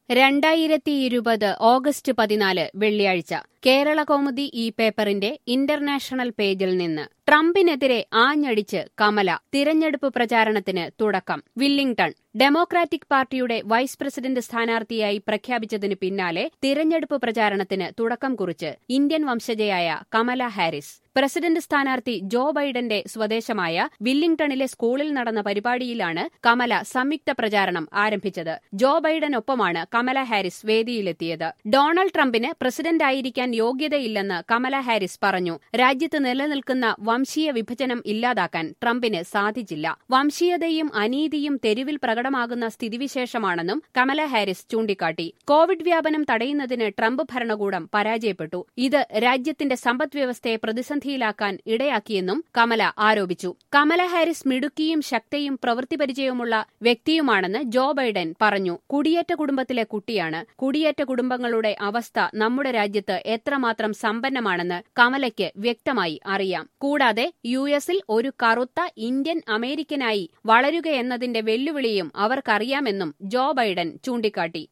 രണ്ടായിരത്തി ഇരുപത് ഓഗസ്റ്റ് പതിനാല് വെള്ളിയാഴ്ച കേരള കൗമുദി ഈ പേപ്പറിന്റെ ഇന്റർനാഷണൽ പേജിൽ നിന്ന് ട്രംപിനെതിരെ ആഞ്ഞടിച്ച് കമല തിരഞ്ഞെടുപ്പ് പ്രചാരണത്തിന് തുടക്കം വില്ലിംഗ്ടൺ ഡെമോക്രാറ്റിക് പാർട്ടിയുടെ വൈസ് പ്രസിഡന്റ് സ്ഥാനാർത്ഥിയായി പ്രഖ്യാപിച്ചതിന് പിന്നാലെ തിരഞ്ഞെടുപ്പ് പ്രചാരണത്തിന് തുടക്കം കുറിച്ച് ഇന്ത്യൻ വംശജയായ കമല ഹാരിസ് പ്രസിഡന്റ് സ്ഥാനാർത്ഥി ജോ ബൈഡന്റെ സ്വദേശമായ വില്ലിംഗ്ടണിലെ സ്കൂളിൽ നടന്ന പരിപാടിയിലാണ് കമല സംയുക്ത പ്രചാരണം ആരംഭിച്ചത് ജോ ബൈഡനൊപ്പമാണ് കമല ഹാരിസ് വേദിയിലെത്തിയത് ഡൊണാൾഡ് ട്രംപിന് പ്രസിഡന്റായിരിക്കാൻ യോഗ്യതയില്ലെന്ന് കമല ഹാരിസ് പറഞ്ഞു രാജ്യത്ത് നിലനിൽക്കുന്ന വംശീയ വിഭജനം ഇല്ലാതാക്കാൻ ട്രംപിന് സാധിച്ചില്ല വംശീയതയും അനീതിയും തെരുവിൽ പ്രകടമാകുന്ന സ്ഥിതിവിശേഷമാണെന്നും കമല ഹാരിസ് ചൂണ്ടിക്കാട്ടി കോവിഡ് വ്യാപനം തടയുന്നതിന് ട്രംപ് ഭരണകൂടം പരാജയപ്പെട്ടു ഇത് രാജ്യത്തിന്റെ സമ്പദ്വ്യവസ്ഥയെ പ്രതിസന്ധിയിലാക്കാൻ ഇടയാക്കിയെന്നും കമല ആരോപിച്ചു കമല ഹാരിസ് മിടുക്കിയും ശക്തയും പ്രവൃത്തിപരിചയമുള്ള വ്യക്തിയുമാണെന്ന് ജോ ബൈഡൻ പറഞ്ഞു കുടിയേറ്റ കുടുംബത്തിലെ കുട്ടിയാണ് കുടിയേറ്റ കുടുംബങ്ങളുടെ അവസ്ഥ നമ്മുടെ രാജ്യത്ത് എത്രമാത്രം സമ്പന്നമാണെന്ന് കമലയ്ക്ക് വ്യക്തമായി അറിയാം കൂടാതെ യു എസിൽ ഒരു കറുത്ത ഇന്ത്യൻ അമേരിക്കനായി വളരുകയെന്നതിന്റെ വെല്ലുവിളിയും അവർക്കറിയാമെന്നും ജോ ബൈഡൻ ചൂണ്ടിക്കാട്ടി